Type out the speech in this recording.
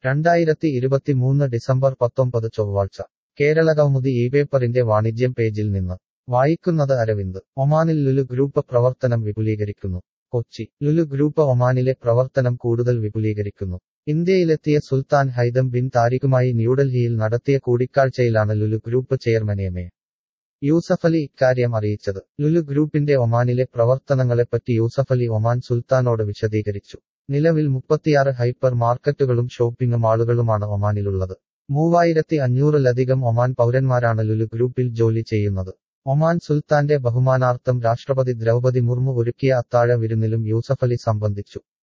രണ്ടായിരത്തി ഇരുപത്തിമൂന്ന് ഡിസംബർ പത്തൊമ്പത് ചൊവ്വാഴ്ച കേരള കൗമുദി ഈ പേപ്പറിന്റെ വാണിജ്യം പേജിൽ നിന്ന് വായിക്കുന്നത് അരവിന്ദ് ഒമാനിൽ ലുലു ഗ്രൂപ്പ് പ്രവർത്തനം വിപുലീകരിക്കുന്നു കൊച്ചി ലുലു ഗ്രൂപ്പ് ഒമാനിലെ പ്രവർത്തനം കൂടുതൽ വിപുലീകരിക്കുന്നു ഇന്ത്യയിലെത്തിയ സുൽത്താൻ ഹൈദം ബിൻ താരിഖുമായി ന്യൂഡൽഹിയിൽ നടത്തിയ കൂടിക്കാഴ്ചയിലാണ് Lulu group chairman M A Yusuffali ഇക്കാര്യം അറിയിച്ചത് ലുലു ഗ്രൂപ്പിന്റെ ഒമാനിലെ പ്രവർത്തനങ്ങളെപ്പറ്റി യൂസഫലി ഒമാൻ സുൽത്താനോട് വിശദീകരിച്ചു നിലവിൽ മുപ്പത്തിയാറ് ഹൈപ്പർ മാർക്കറ്റുകളും ഷോപ്പിംഗ് മാളുകളുമാണ് ഒമാനിലുള്ളത് മൂവായിരത്തി അഞ്ഞൂറിലധികം ഒമാൻ പൗരന്മാരാണ് ലുലു ഗ്രൂപ്പിൽ ജോലി ചെയ്യുന്നത് ഒമാൻ സുൽത്താന്റെ ബഹുമാനാർത്ഥം രാഷ്ട്രപതി ദ്രൗപതി മുർമു ഒരുക്കിയ അത്താഴ വിരുന്നിലും യൂസഫലി സംബന്ധിച്ചു